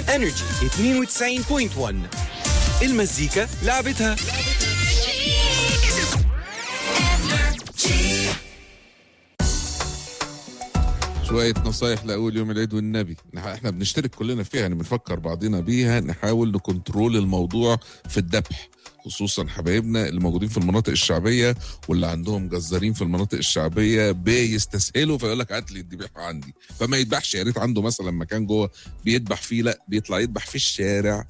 انرجي 92.1 المزيكا لعبتها شوية نصايح لأول يوم العيد والنبي نح- احنا بنشترك كلنا فيها يعني بنفكر بعضنا بيها نحاول نكنترول الموضوع في الذبح خصوصا حبايبنا اللي موجودين في المناطق الشعبية واللي عندهم جزارين في المناطق الشعبية بيستسهلوا فيقول لك هات لي الذبيحة عندي فما يذبحش يا ريت عنده مثلا مكان جوه بيذبح فيه لا بيطلع يذبح في الشارع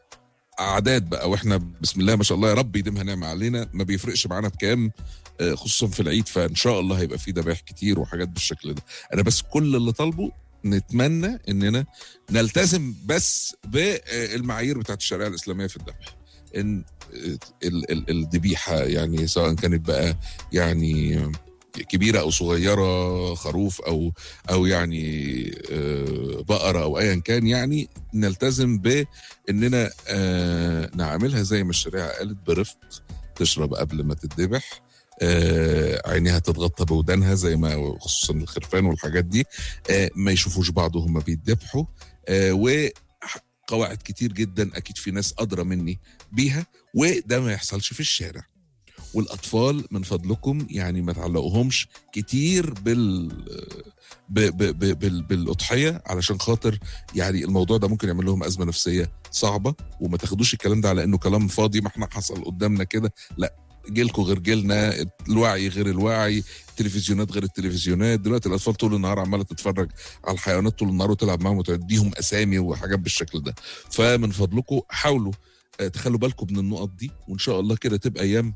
اعداد بقى واحنا بسم الله ما شاء الله يا رب يديمها نعمه علينا ما بيفرقش معانا بكام آه، خصوصا في العيد فان شاء الله هيبقى في ذبائح كتير وحاجات بالشكل ده انا بس كل اللي طالبه نتمنى اننا نلتزم بس بالمعايير بتاعت الشريعه الاسلاميه في الذبح ان ال- ال- الذبيحه يعني سواء كانت بقى يعني كبيره او صغيره خروف او او يعني آه، بقره او ايا كان يعني نلتزم باننا آه، نعملها زي ما الشريعه قالت برفق تشرب قبل ما تتذبح آه، عينيها تتغطى بودانها زي ما خصوصا الخرفان والحاجات دي آه، ما يشوفوش بعض وهم بيتذبحوا آه، وقواعد كتير جدا اكيد في ناس ادرى مني بيها وده ما يحصلش في الشارع والاطفال من فضلكم يعني ما تعلقوهمش كتير بال ب... ب... ب... بال... بالاضحيه علشان خاطر يعني الموضوع ده ممكن يعمل لهم ازمه نفسيه صعبه وما تاخدوش الكلام ده على انه كلام فاضي ما احنا حصل قدامنا كده لا جيلكم غير جيلنا الوعي غير الوعي التلفزيونات غير التلفزيونات دلوقتي الاطفال طول النهار عماله تتفرج على الحيوانات طول النهار وتلعب معاهم وتديهم اسامي وحاجات بالشكل ده فمن فضلكم حاولوا آه، تخلوا بالكم من النقط دي وان شاء الله كده تبقى ايام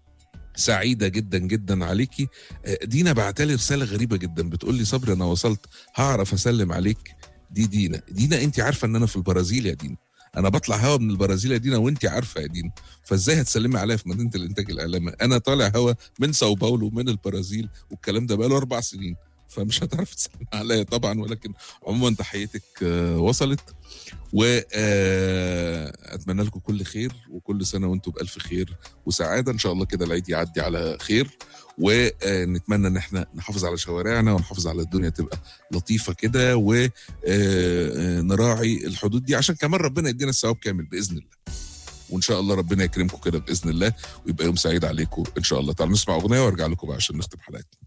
سعيدة جدا جدا عليكي آه، دينا بعتلي رسالة غريبة جدا بتقول لي صبري أنا وصلت هعرف أسلم عليك دي دينا دينا أنت عارفة إن أنا في البرازيل يا دينا أنا بطلع هوا من البرازيل يا دينا وأنت عارفة يا دينا فإزاي هتسلمي عليا في مدينة الإنتاج الإعلامي أنا طالع هوا من ساو باولو من البرازيل والكلام ده بقاله أربع سنين فمش هتعرف تسلمي عليا طبعا ولكن عموما تحيتك آه، وصلت واتمنى لكم كل خير وكل سنه وانتم بالف خير وسعاده ان شاء الله كده العيد يعدي على خير ونتمنى ان احنا نحافظ على شوارعنا ونحافظ على الدنيا تبقى لطيفه كده ونراعي الحدود دي عشان كمان ربنا يدينا الثواب كامل باذن الله وان شاء الله ربنا يكرمكم كده باذن الله ويبقى يوم سعيد عليكم ان شاء الله تعالوا نسمع اغنيه وارجع لكم بقى عشان نختم حلقتنا